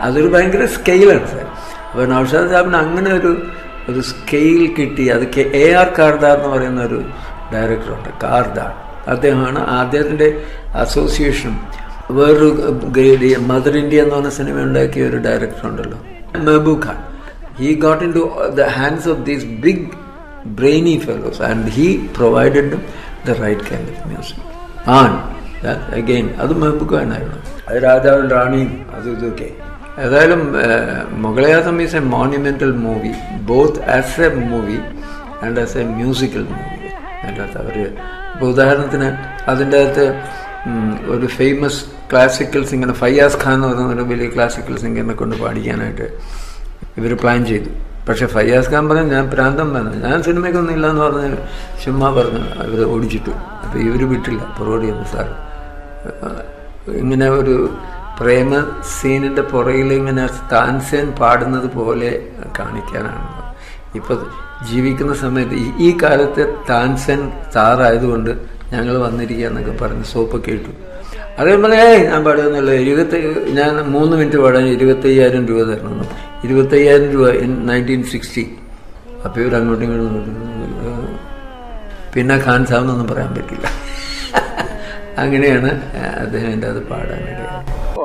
അതൊരു ഭയങ്കര സ്കെയിലാണ് സാർ അപ്പോൾ നൗഷാദ് സാഹിബിന് അങ്ങനെ ഒരു ഒരു സ്കെയിൽ കിട്ടി അത് കെ എ ആർ കാർദാർ എന്ന് പറയുന്ന ഒരു ഡയറക്ടറുണ്ട് കാർദാർ അദ്ദേഹമാണ് അദ്ദേഹത്തിൻ്റെ അസോസിയേഷനും വേറൊരു ഗ്രേഡ് മദർ ഇന്ത്യ എന്ന് പറഞ്ഞ സിനിമ ഉണ്ടാക്കിയ ഒരു ഡയറക്ടർ ഉണ്ടല്ലോ Mehboob Khan he got into the hands of these big brainy fellows and he provided the right kind of music and again അത് മെഹബൂബ് ഖാനായിരുന്നു അത് രാജാവും റാണിയും അതും ഇതൊക്കെ ഏതായാലും Mughal e Azam is a monumental movie both as a movie and as a musical movie അതിനകത്ത് അവർ ഇപ്പോൾ ഉദാഹരണത്തിന് അതിൻ്റെ അകത്ത് ഒരു famous classical singer Fayyaz Khan എന്ന് പറയുന്ന ഒരു വലിയ ക്ലാസിക്കൽ സിംഗറിനെ കൊണ്ട് പാടിക്കാനായിട്ട് ഇവർ പ്ലാൻ ചെയ്തു പക്ഷെ ഫയ്യാസ് ഖാൻ പറഞ്ഞു ഞാൻ പ്രാന്തം പറഞ്ഞു ഞാൻ സിനിമയ്ക്കൊന്നും ഇല്ല എന്ന് പറഞ്ഞ് ചുമ്മാ പറഞ്ഞു ഇവർ ഓടിച്ചിട്ടു അപ്പോൾ ഇവർ വിട്ടില്ല പുറോടി എന്ന് സാർ ഇങ്ങനെ ഒരു പ്രേമ സീനിൻ്റെ പുറകിൽ ഇങ്ങനെ താൻസേൻ പാടുന്നത് പോലെ കാണിക്കാനാണ് ഇപ്പൊ ജീവിക്കുന്ന സമയത്ത് ഈ കാലത്തെ താൻസൻ സാറായതുകൊണ്ട് ഞങ്ങൾ വന്നിരിക്കുക എന്നൊക്കെ പറഞ്ഞ് സോപ്പൊക്കെ ഇട്ടു അതേപോലെ ഞാൻ പാടുന്നില്ല ഇരുപത്തി ഞാൻ മൂന്ന് മിനിറ്റ് പാടാൻ ഇരുപത്തയ്യായിരം രൂപ തരണം ഇരുപത്തയ്യായിരം രൂപ ഇൻ നയൻറ്റീൻ സിക്സ്റ്റി അപ്പോൾ ഇവർ അങ്ങോട്ടും ഇങ്ങോട്ടും പിന്നെ ഖാൻ സാബെന്നൊന്നും പറയാൻ പറ്റില്ല അങ്ങനെയാണ് അദ്ദേഹം എൻ്റെ അത് പാടാനിടയായത്